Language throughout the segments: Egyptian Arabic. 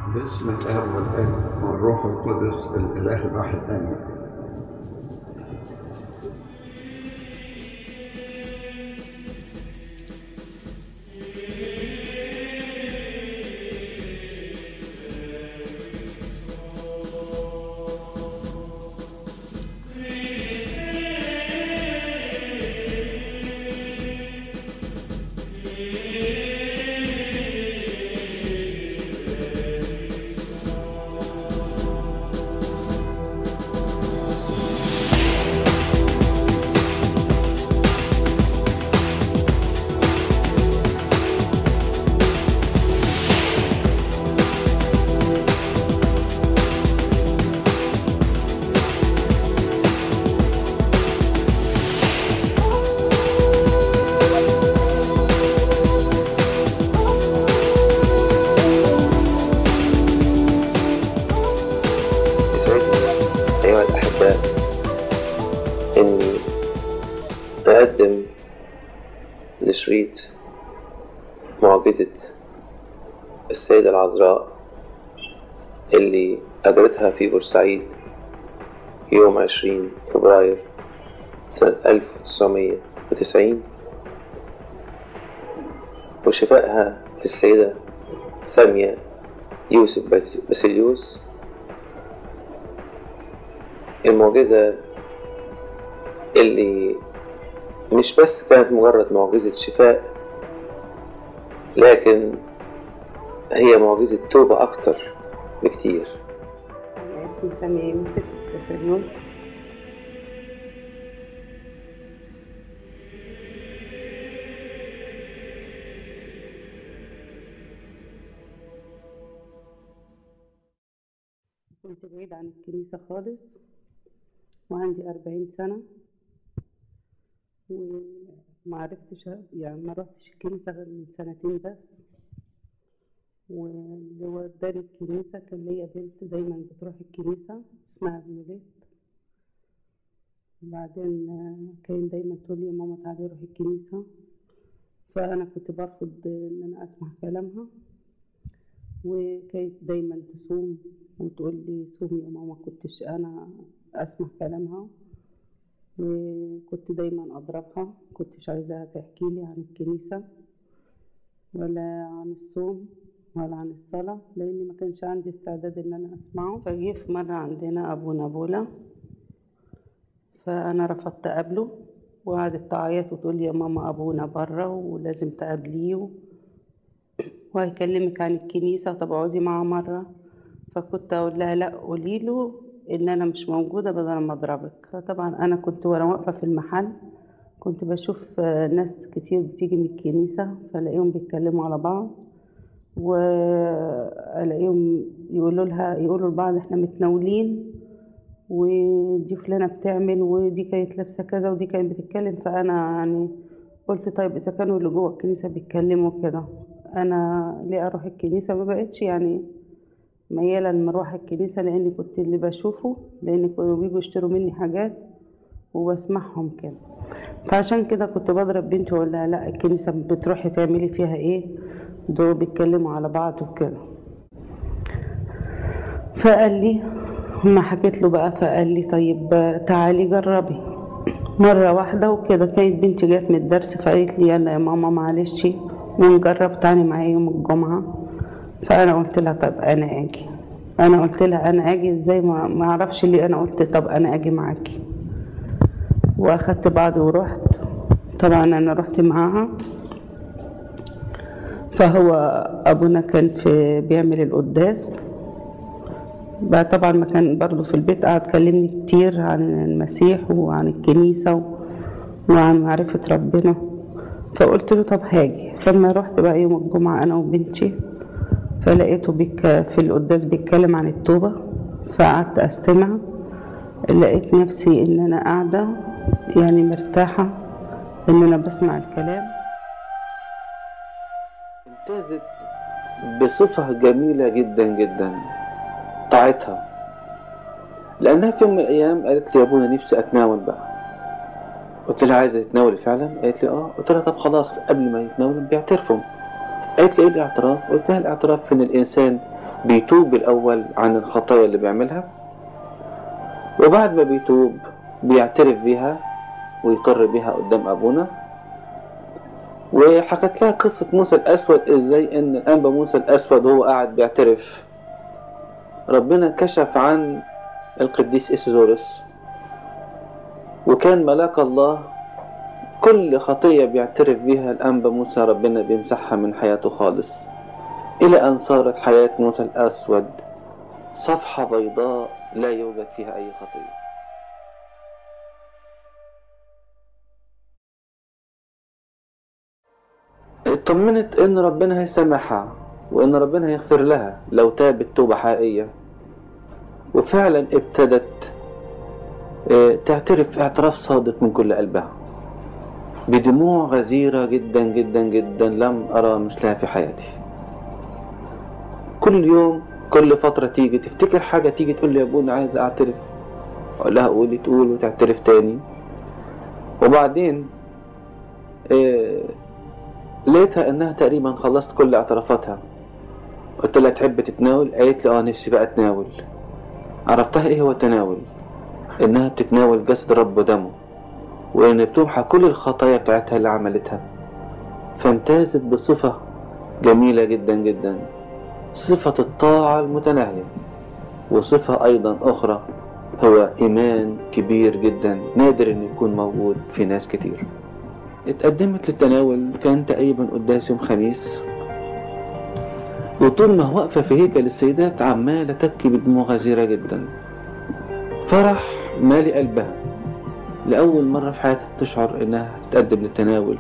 باسم الاب والابن والروح القدس الاله الواحد امين يسعدني أيها الأحباء إني أقدم لشريط معجزة السيدة العذراء اللي أجرتها في بورسعيد يوم عشرين فبراير سنة ألف وتسعمية وتسعين وشفائها للسيدة سامية يوسف باسيليوس المعجزة اللي مش بس كانت مجرد معجزة شفاء لكن هي معجزة توبة أكتر بكتير أنا اسمي سامية يوسف بسريون كنت بعيد عن الكنيسة خالص وعندي أربعين سنة ومعرفتش يعني ما رحتش الكنيسة غير من سنتين بس واللي وداني الكنيسة كان ليا بنت دايما بتروح الكنيسة اسمها فيوليت وبعدين آه، كان دايما تقول لي يا ماما تعالي روحي الكنيسة فأنا كنت برفض إن أنا أسمع كلامها وكانت دايما تصوم وتقول لي صومي يا ماما كنتش أنا أسمع كلامها وكنت دايما أضربها كنتش عايزاها تحكي لي عن الكنيسة ولا عن الصوم ولا عن الصلاة لأني ما كانش عندي استعداد إن أنا أسمعه فجه في مرة عندنا أبونا بولا فأنا رفضت أقابله وقعدت تعيط وتقول لي يا ماما أبونا بره ولازم تقابليه وهيكلمك عن الكنيسة طب اقعدي معاه مرة فكنت أقول لها لا قولي له إن أنا مش موجودة بدل ما أضربك فطبعا أنا كنت وأنا واقفة في المحل كنت بشوف آه، ناس كتير بتيجي من الكنيسة فلاقيهم بيتكلموا على بعض والاقيهم يقولوا لها يقولوا لبعض احنا متناولين ودي فلانة بتعمل ودي كانت لابسة كذا ودي كانت بتتكلم فأنا يعني قلت طيب إذا كانوا اللي جوه الكنيسة بيتكلموا كده أنا ليه أروح الكنيسة ما بقتش يعني ميالة إن أروح الكنيسة لأني كنت اللي بشوفه لأن كانوا بيجوا يشتروا مني حاجات وبسمعهم كده فعشان كده كنت بضرب بنتي واقول لها لا الكنيسة بتروحي تعملي فيها ايه دول بيتكلموا على بعض وكده فقال لي ما حكيت له بقى فقال لي طيب تعالي جربي مرة واحدة وكده كانت بنتي جت من الدرس فقالت لي يلا يا ماما معلش ونجرب تاني معايا يوم الجمعة فأنا قلت لها طب أنا أجي أنا قلت لها أنا أجي إزاي ما ما أعرفش ليه أنا قلت طب أنا أجي معاكي واخدت بعضي ورحت طبعا انا رحت معاها فهو ابونا كان في بيعمل القداس بقى طبعا ما كان برضه في البيت قعد كلمني كتير عن المسيح وعن الكنيسة و- وعن معرفة ربنا فقلت له طب هاجي فلما رحت بقى يوم الجمعة أنا وبنتي فلقيته بيك في القداس بيتكلم عن التوبة فقعدت أستمع لقيت نفسي إن أنا قاعدة يعني مرتاحة إن أنا بسمع الكلام امتازت بصفة جميلة جدا جدا طاعتها لأنها في يوم من الأيام قالت لي يا أبونا نفسي أتناول بقى قلت لها عايزة تتناولي فعلا قالت لي اه قلت لها طب خلاص قبل ما يتناولوا بيعترفوا قالت لي ايه الاعتراف قلت لها الاعتراف ان الانسان بيتوب الأول عن الخطايا اللي بيعملها وبعد ما بيتوب بيعترف بيها ويقر بيها قدام أبونا وحكت لها قصة موسى الأسود إزاي إن الأنبا موسى الأسود وهو قاعد بيعترف ربنا كشف عن القديس إسيزوروس وكان ملاك الله كل خطية بيعترف بيها الأنبا موسى ربنا بيمسحها من حياته خالص إلى أن صارت حياة موسى الأسود صفحة بيضاء لا يوجد فيها أي خطية اطمنت ان ربنا هيسامحها وان ربنا هيغفر لها لو تابت توبة حقيقية وفعلا ابتدت اه، تعترف اعتراف صادق من كل قلبها بدموع غزيرة جدا جدا جدا لم أرى مثلها في حياتي كل يوم كل فترة تيجي تفتكر حاجة تيجي تقول لي يا ابونا عايز اعترف اقول لها قولي تقول وتعترف تاني وبعدين اه لقيتها انها تقريبا خلصت كل اعترافاتها قلت لها تحب تتناول قالت لي اه نفسي بقى اتناول عرفتها ايه هو التناول انها بتتناول جسد رب ودمه وان بتمحى كل الخطايا بتاعتها اللي عملتها فامتازت بصفة جميلة جدا جدا صفة الطاعة المتناهية وصفة ايضا اخرى هو ايمان كبير جدا نادر ان يكون موجود في ناس كتير اتقدمت للتناول كان تقريبا قداس يوم خميس وطول ما واقفة في هيكل السيدات عمالة تبكي بدموع غزيرة جدا فرح مالي قلبها لأول مرة في حياتها تشعر إنها تتقدم للتناول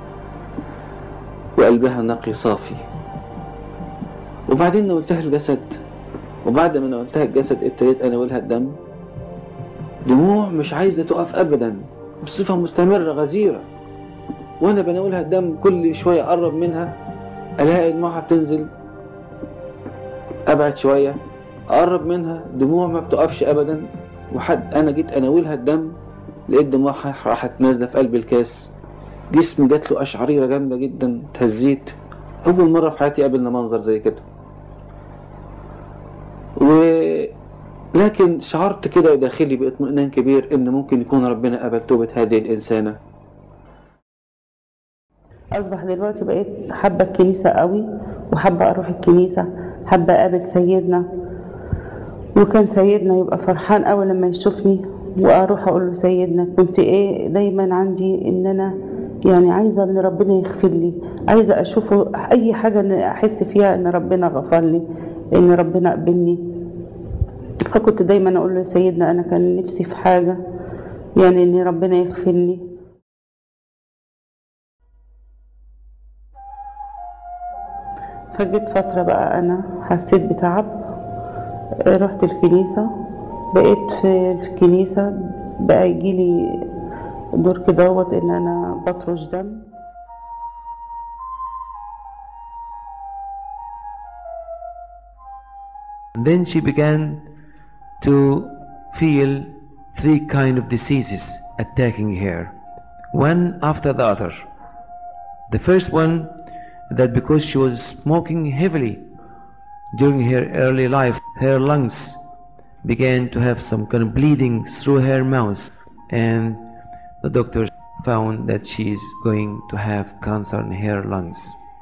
وقلبها نقي صافي وبعدين ناولتها الجسد وبعد ما ناولتها الجسد ابتديت أناولها الدم دموع مش عايزة تقف أبدا بصفة مستمرة غزيرة وانا بناولها الدم كل شويه اقرب منها الاقي دموعها بتنزل ابعد شويه اقرب منها دموع ما بتقفش ابدا وحد انا جيت اناولها الدم لقيت دموعها راحت نازله في قلب الكاس جسمي جات له قشعريره جامده جدا اتهزيت اول مره في حياتي قابلنا منظر زي كده و لكن شعرت كده داخلي باطمئنان كبير ان ممكن يكون ربنا قبل توبه هذه الانسانه اصبح دلوقتي بقيت حابه الكنيسه قوي وحابه اروح الكنيسه حابه اقابل سيدنا وكان سيدنا يبقى فرحان قوي لما يشوفني واروح اقول له سيدنا كنت ايه دايما عندي ان انا يعني عايزه ان ربنا يغفر لي عايزه اشوفه اي حاجه ان احس فيها ان ربنا غفر لي ان ربنا قبلني فكنت دايما اقول له سيدنا انا كان نفسي في حاجه يعني ان ربنا يغفر لي فجيت فترة بقى أنا حسيت بتعب رحت الكنيسة بقيت في الكنيسة بقى يجيلي دور كدهوت إن أنا بطرش دم Then she began to feel three kind of diseases attacking her, one after the other. The first one that because she was smoking heavily during her early life, her lungs began to have some kind of bleeding through her mouth, and the doctors found that she is going to have cancer in her lungs.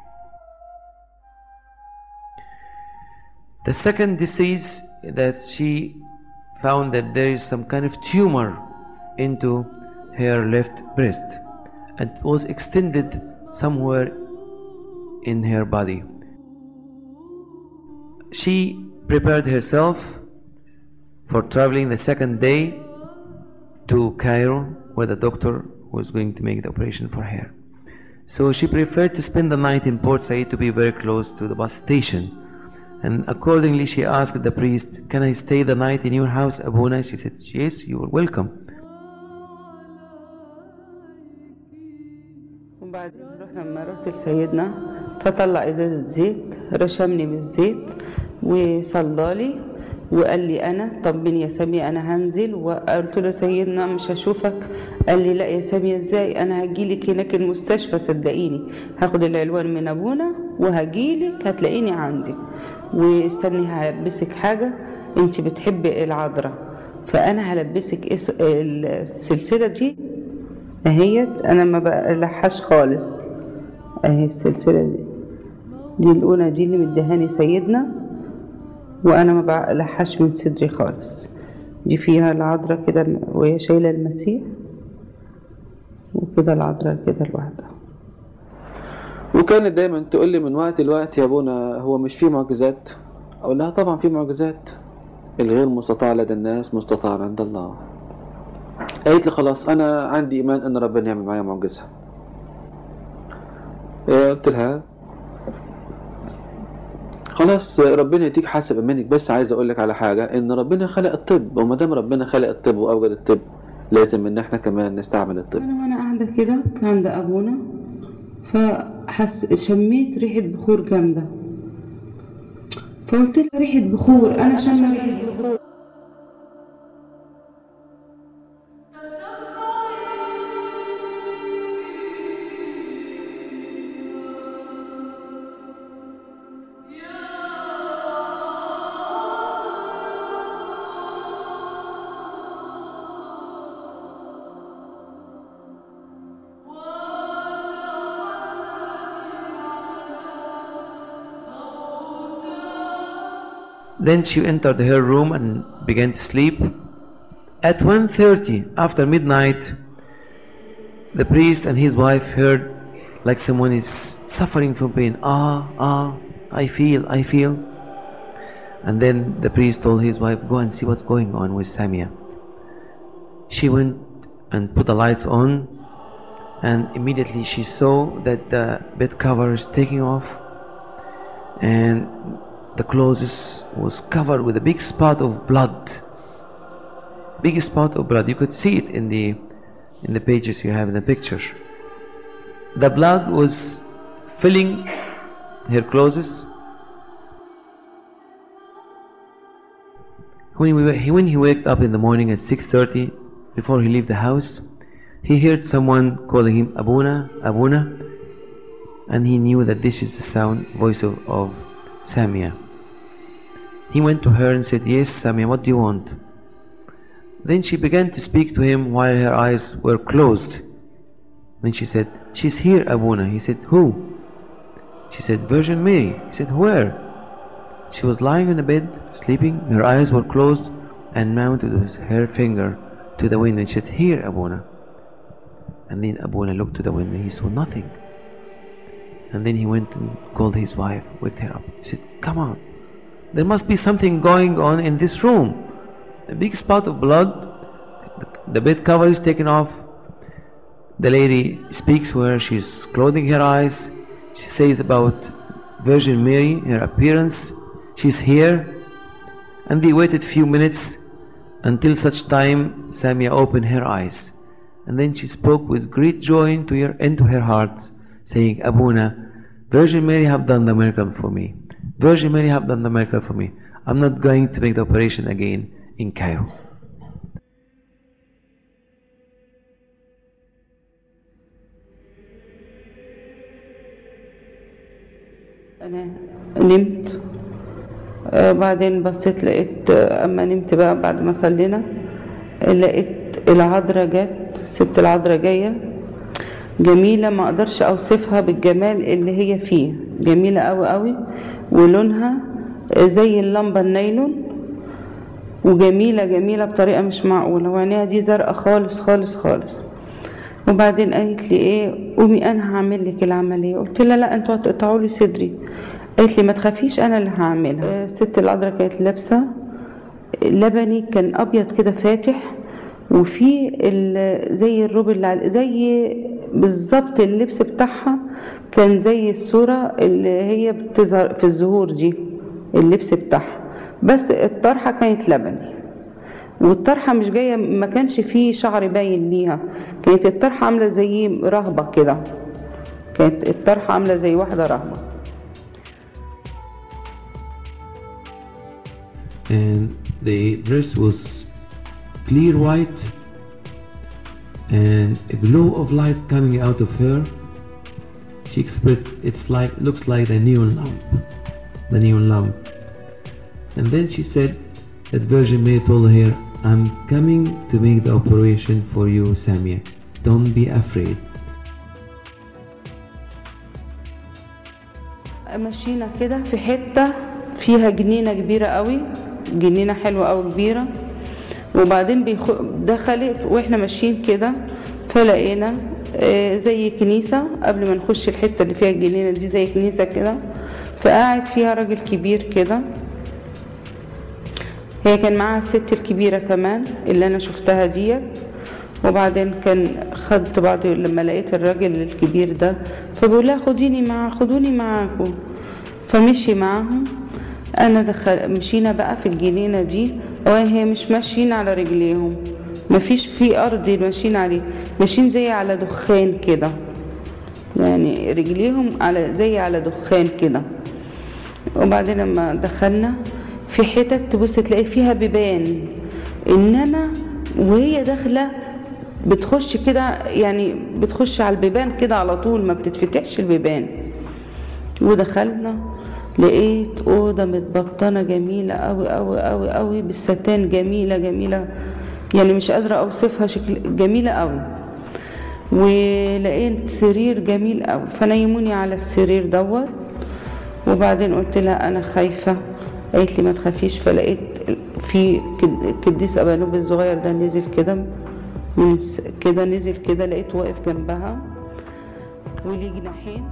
The second disease that she found that there is some kind of tumor into her left breast and it was extended somewhere in her body. She prepared herself for traveling the second day to Cairo where the doctor was going to make the operation for her. So she preferred to spend the night in Port Said to be very close to the bus station. And accordingly, she asked the priest, Can I stay the night in your house, Abuna? She said, Yes, you are welcome. وبعدين رحنا لما رحت لسيدنا فطلع ازازة زيت رشمني بالزيت وصلالي وقال لي انا طمني يا سامية انا هنزل وقلت له سيدنا مش هشوفك قال لي لا يا سامية ازاي انا هجيلك هناك المستشفى صدقيني هاخد العنوان من ابونا وهجيلك هتلاقيني عندي واستني هلبسك حاجة انت بتحبي العذراء فانا هلبسك اس- السلسلة دي اهيت انا ما بلحش خالص اهي السلسلة دي دي الاولى دي اللي مدهاني سيدنا وانا ما بلحش من صدري خالص دي فيها العذراء كده وهي شايلة المسيح وكده العذراء كده لوحدها وكانت دايما تقول لي من وقت لوقت يا ابونا هو مش في معجزات اقول لها طبعا في معجزات الغير مستطاع لدى الناس مستطاع عند الله قالت لي خلاص انا عندي ايمان ان ربنا يعمل معايا معجزه إيه، قلت لها خلاص ربنا يديك حسب ايمانك بس عايز اقول لك على حاجه ان ربنا خلق الطب وما دام ربنا خلق الطب واوجد الطب لازم ان احنا كمان نستعمل الطب انا وانا قاعده كده عند ابونا فحس شميت ريحه بخور جامده فقلت لها ريحه بخور انا شامه ريحه بخور Then she entered her room and began to sleep. At 1.30 after midnight, the priest and his wife heard like someone is suffering from pain. Ah, ah, I feel, I feel. And then the priest told his wife, go and see what's going on with Samia. She went and put the lights on and immediately she saw that the bed cover is taking off and the clothes was covered with a big spot of blood big spot of blood you could see it in the in the pages you have in the picture the blood was filling her clothes when he, when he waked up in the morning at 6.30 before he left the house he heard someone calling him abuna abuna and he knew that this is the sound voice of, of samia he went to her and said, Yes, Samia, what do you want? Then she began to speak to him while her eyes were closed. Then she said, She's here, Abuna. He said, Who? She said, Virgin Mary. He said, Where? She was lying on the bed, sleeping. Her eyes were closed and mounted with her finger to the window. And she said, Here, Abuna. And then Abuna looked to the window. He saw nothing. And then he went and called his wife, waked her up. He said, Come on. There must be something going on in this room. A big spot of blood. The, the bed cover is taken off. The lady speaks where she's closing her eyes. She says about Virgin Mary, her appearance. She's here. And they waited few minutes until such time Samia opened her eyes. And then she spoke with great joy into her, into her heart, saying, Abuna, Virgin Mary have done the miracle for me. Virgin Mary have done the miracle for me. I'm not going to make the operation again in Cairo. انا نمت آه بعدين بصيت لقيت آه اما نمت بقى بعد ما صلينا آه، لقيت العذراء جت ست العذراء جايه جميله ما اقدرش اوصفها بالجمال اللي هي فيه جميله قوي قوي ولونها آه، زي اللمبه النايلون وجميله جميله بطريقه مش معقوله وعينيها دي زرقاء خالص خالص خالص وبعدين قالت لي ايه قومي انا هعمل لك العمليه قلت لها لا انتوا هتقطعوا لي صدري قالت لي ما تخافيش انا اللي هعملها آه، الست العذراء كانت لابسه لبني كان ابيض كده فاتح وفي ال- زي الروب اللي على زي بالظبط اللبس بتاعها كان زي الصوره اللي هي بتظهر في الزهور دي اللبس بتاعها بس الطرحه كانت لبني والطرحة مش جاية ما كانش فيه شعر باين ليها كانت الطرحة عاملة زي رهبة كده كانت الطرحة عاملة زي واحدة رهبة and the dress was clear white and a glow of light coming out of her she expressed it's like looks like the neon lamp the neon lamp And then she said that Virgin Mary told her, I'm coming to make the operation for you, Samia. Don't be afraid. مشينا كده في حتة فيها جنينة كبيرة قوي جنينة حلوة قوي كبيرة وبعدين بيخ... دخلت واحنا ماشيين كده فلقينا آه، زي كنيسة قبل ما نخش الحتة اللي فيها الجنينة دي زي كنيسة كده فقاعد فيها راجل كبير كده هي كان معاها الست الكبيرة كمان اللي أنا شفتها ديت وبعدين كان خدت بعض لما لقيت الراجل الكبير ده فبقول لها خديني مع خدوني معاكم فمشي معاهم انا دخل مشينا بقى في الجنينه دي اولا هي مش ماشيين على رجليهم مفيش في ارض ماشيين عليه ماشيين زي على دخان كده يعني رجليهم على زي على دخان كده وبعدين لما دخلنا في حتت تبص تلاقي فيها بيبان انما وهي داخله بتخش كده يعني بتخش على البيبان كده على طول ما بتتفتحش البيبان ودخلنا لقيت أوضة متبطنة جميلة أوي أوي أوي أوي بالستان جميلة جميلة يعني مش قادرة أوصفها شكل جميلة أوي ولقيت سرير جميل أوي فنيموني على السرير دوت وبعدين قلت لها أنا خايفة قالت لي ما تخافيش فلقيت في كد- قديس أبانوب الصغير ده نزل كده من الس- كده نزل كده لقيته واقف جنبها وليه جناحين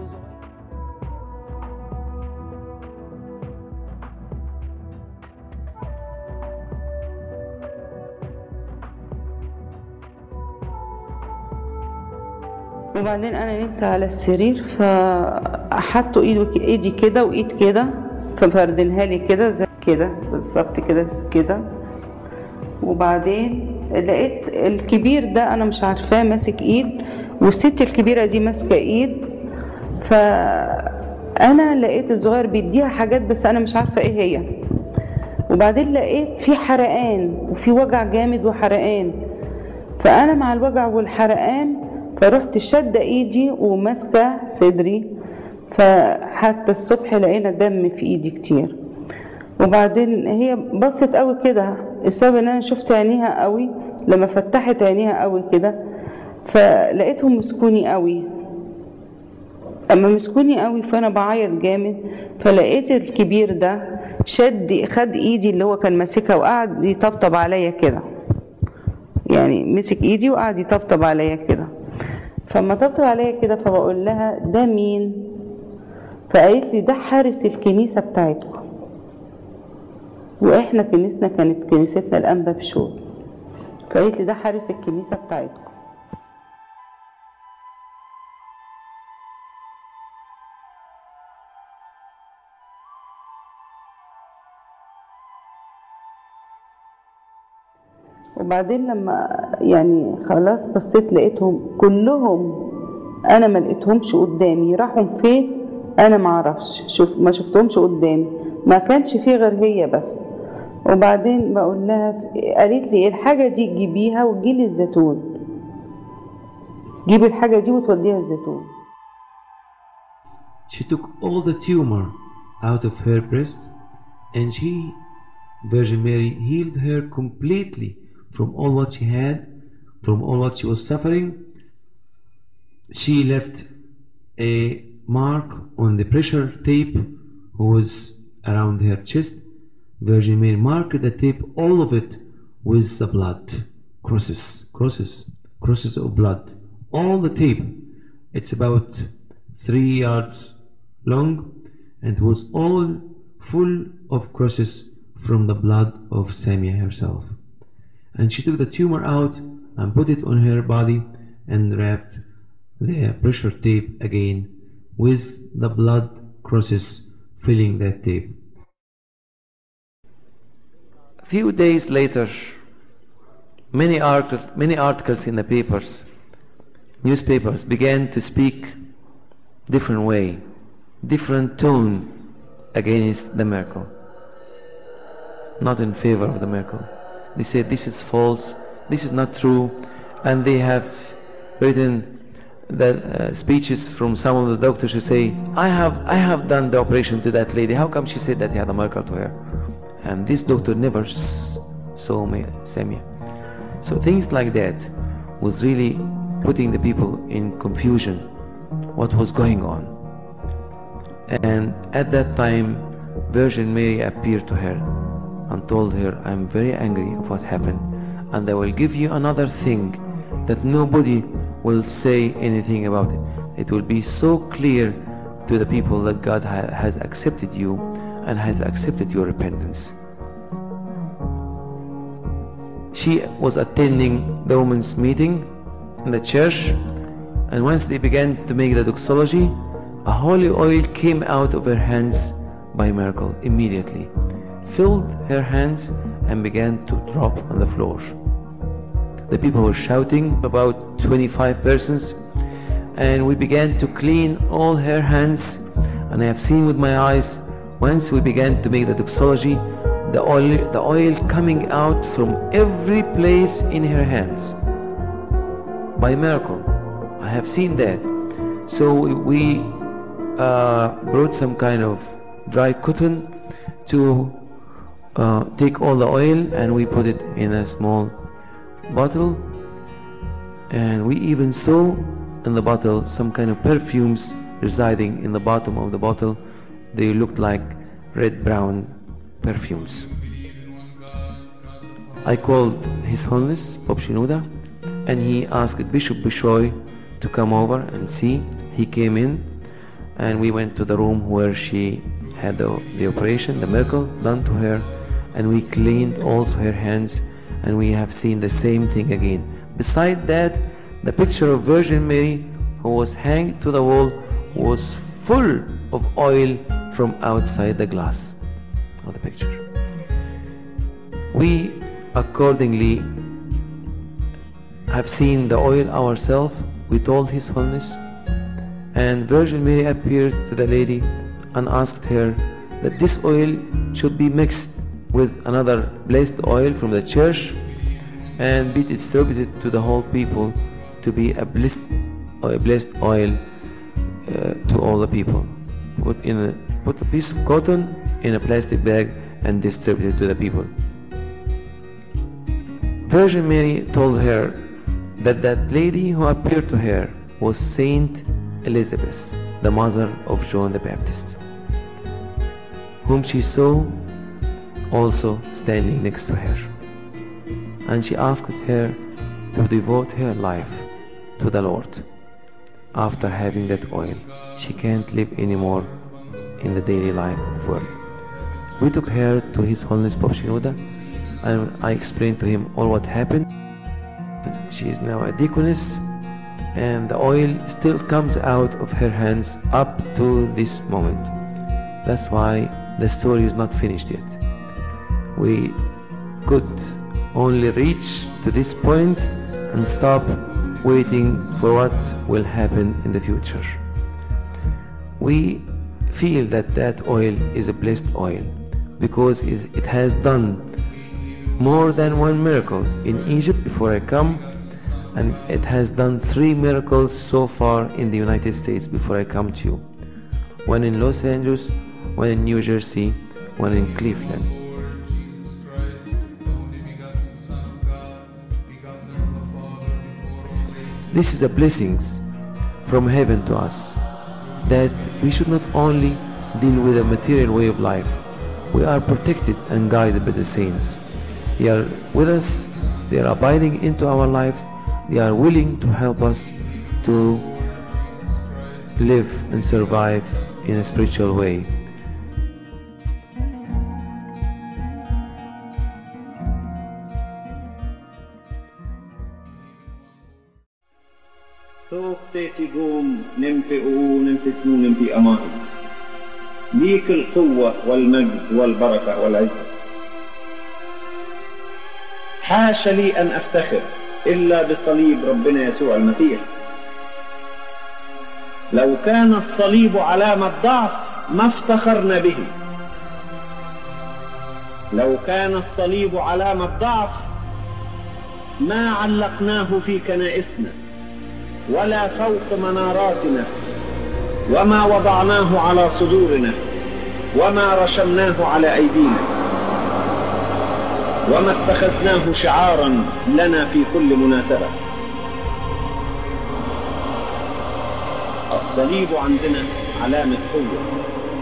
وبعدين انا نمت على السرير فحطوا ايده ايدي كده وايد كده ففردنها لي كده زي كده بالظبط كده كده وبعدين لقيت الكبير ده انا مش عارفاه ماسك ايد والست الكبيره دي ماسكه ايد فانا لقيت الصغير بيديها حاجات بس انا مش عارفه ايه هي وبعدين لقيت في حرقان وفي وجع جامد وحرقان فانا مع الوجع والحرقان فرحت شادة ايدي وماسكه صدري فحتى الصبح لقينا دم في ايدي كتير وبعدين هي بصت قوي كده السبب ان انا شفت عينيها قوي لما فتحت عينيها قوي كده فلقيتهم مسكوني قوي اما مسكوني قوي فانا بعيط جامد فلقيت الكبير ده شد خد ايدي اللي هو كان ماسكها وقعد يطبطب عليا كده يعني مسك ايدي وقعد يطبطب عليا كده فما طبطب عليا كده فبقول لها ده مين فقالت لي ده حارس الكنيسه بتاعتكم واحنا كنيستنا كانت كنيستنا الانبا بشوي فقالت لي ده حارس الكنيسه بتاعتكم وبعدين لما يعني خلاص بصيت لقيتهم كلهم انا ما لقيتهمش قدامي راحوا فين انا ما اعرفش شوف ما شفتهمش قدامي ما كانش فيه غير هي بس وبعدين بقول لها قالت لي الحاجه دي تجيبيها وتجيلي الزيتون جيبي الحاجه دي وتوديها الزيتون She took all the tumor out of her breast and she, Virgin Mary, healed her completely from all what she had, from all what she was suffering. She left a mark on the pressure tape was around her chest. Virgin Mary marked the tape, all of it, with the blood. Crosses, crosses, crosses of blood. All the tape. It's about three yards long and was all full of crosses from the blood of Samia herself. And she took the tumor out and put it on her body and wrapped the pressure tape again with the blood crosses filling that tape. Few days later, many, art- many articles in the papers, newspapers began to speak different way, different tone against the miracle, not in favor of the miracle. They said this is false, this is not true, and they have written the uh, speeches from some of the doctors who say, I have, I have done the operation to that lady. How come she said that he had a miracle to her? and this doctor never s- saw me, Samia. So things like that was really putting the people in confusion what was going on. And at that time, Virgin Mary appeared to her and told her, I'm very angry of what happened, and I will give you another thing that nobody will say anything about it. It will be so clear to the people that God ha- has accepted you and has accepted your repentance. She was attending the women's meeting in the church, and once they began to make the doxology, a holy oil came out of her hands by miracle immediately, filled her hands, and began to drop on the floor. The people were shouting, about 25 persons, and we began to clean all her hands. And I have seen with my eyes, once we began to make the doxology, the oil, the oil coming out from every place in her hands by miracle. I have seen that. So we uh, brought some kind of dry cotton to uh, take all the oil and we put it in a small bottle and we even saw in the bottle some kind of perfumes residing in the bottom of the bottle they looked like red brown perfumes I called His Holiness Pope Shenouda and he asked Bishop Bishoy to come over and see he came in and we went to the room where she had the, the operation the miracle done to her and we cleaned also her hands and we have seen the same thing again. Beside that, the picture of Virgin Mary who was hanged to the wall was full of oil from outside the glass of the picture. We accordingly have seen the oil ourselves. We told His Holiness, and Virgin Mary appeared to the lady and asked her that this oil should be mixed with another blessed oil from the church and be distributed to the whole people to be a blessed, a blessed oil uh, to all the people. Put in a, put a piece of cotton in a plastic bag and distribute it to the people. Virgin Mary told her that that lady who appeared to her was Saint Elizabeth, the mother of John the Baptist, whom she saw also standing next to her. And she asked her to devote her life to the Lord. After having that oil, she can't live anymore in the daily life of world. We took her to His Holiness Pope Shenouda and I explained to him all what happened. She is now a deaconess and the oil still comes out of her hands up to this moment. That's why the story is not finished yet. We could only reach to this point and stop waiting for what will happen in the future. We feel that that oil is a blessed oil because it, it has done more than one miracle in Egypt before I come and it has done three miracles so far in the United States before I come to you. One in Los Angeles, one in New Jersey, one in Cleveland. This is the blessings from heaven to us that we should not only deal with a material way of life, we are protected and guided by the saints. They are with us, they are abiding into our life, they are willing to help us to live and survive in a spiritual way. توقتي قوم نمفي قوم نمفي سنون نمفي أماني ليك القوة والمجد والبركة والعزة حاش لي أن أفتخر إلا بصليب ربنا يسوع المسيح لو كان الصليب علامة ضعف ما افتخرنا به لو كان الصليب علامة ضعف ما علقناه في كنائسنا ولا فوق مناراتنا وما وضعناه على صدورنا وما رشمناه على أيدينا وما اتخذناه شعارا لنا في كل مناسبة الصليب عندنا علامة قوة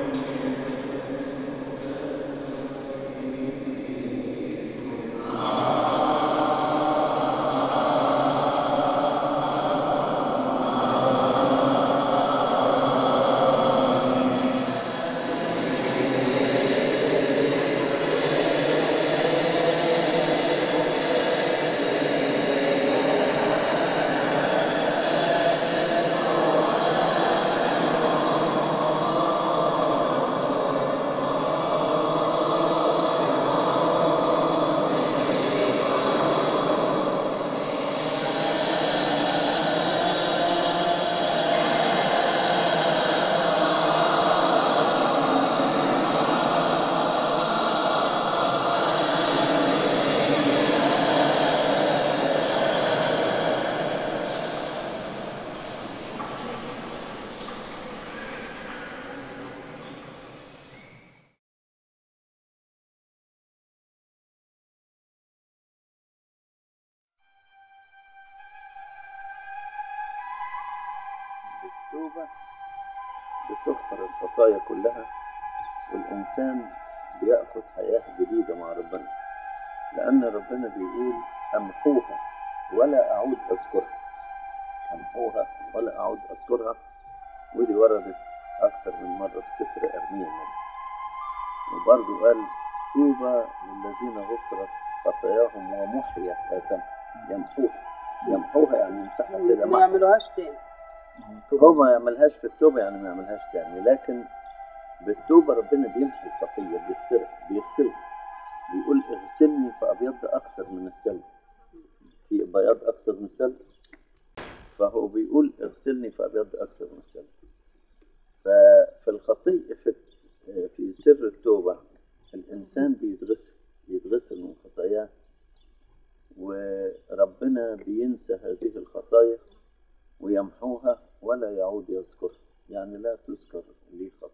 بالتوبة بتغفر الخطايا كلها والإنسان بيأخذ حياة جديدة مع ربنا لأن ربنا بيقول أمحوها ولا أعود أذكرها أمحوها ولا أعود أذكرها ودي وردت أكثر من مرة في سفر أرميا النبي وبرضه قال طوبى للذين غفرت خطاياهم ومحيا آثامهم يمحوها يمحوها يعني يمسحها كده ما محو يعملوهاش تاني هو ما يعملهاش في التوبة يعني ما يعملهاش تاني لكن بالتوبة ربنا بيمحي الخطية بيغفرها بيغسلها بيقول اغسلني فأبيض أكثر من الثلج في بياض أكثر من الثلج فهو بيقول اغسلني فأبيض أكثر من الثلج ففي الخطيئة في في سر التوبة الإنسان بيتغسل بيتغسل من خطاياه وربنا بينسى هذه الخطايا ويمحوها ولا يعود يذكرها يعني لا تذكر لي خطايا